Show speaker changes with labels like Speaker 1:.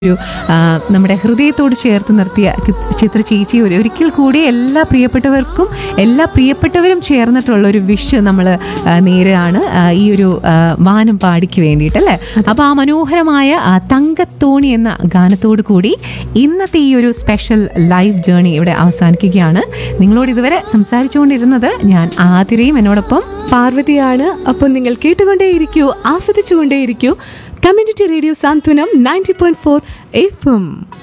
Speaker 1: ഒരു ആ, നമ്മുടെ ഹൃദയത്തോട് ചേർത്ത് നിർത്തിയ കി- ചിത്ര ചേച്ചി ഒരു ഒരിക്കൽ കൂടി എല്ലാ പ്രിയപ്പെട്ടവർക്കും എല്ലാ പ്രിയപ്പെട്ടവരും ചേർന്നിട്ടുള്ള ഒരു വിഷ് നമ്മൾ നേരെയാണ് ആ, ഈ ഒരു ആ, വാനം പാടിക്ക് വേണ്ടിയിട്ട് അല്ലേ അപ്പോൾ ആ മനോഹരമായ ആ, തങ്കത്തോണി എന്ന ഗാനത്തോടു കൂടി ഇന്നത്തെ ഈ ഒരു സ്പെഷ്യൽ ലൈവ് ജേണി ഇവിടെ അവസാനിക്കുകയാണ് നിങ്ങളോട് ഇതുവരെ സംസാരിച്ചുകൊണ്ടിരുന്നത് ഞാൻ ആതിരയും എന്നോടൊപ്പം
Speaker 2: പാർവതിയാണ് അപ്പം നിങ്ങൾ കേട്ടുകൊണ്ടേയിരിക്കൂ ആസ്വദിച്ചുകൊണ്ടേയിരിക്കൂ community radio Santhwanam ninety point four F M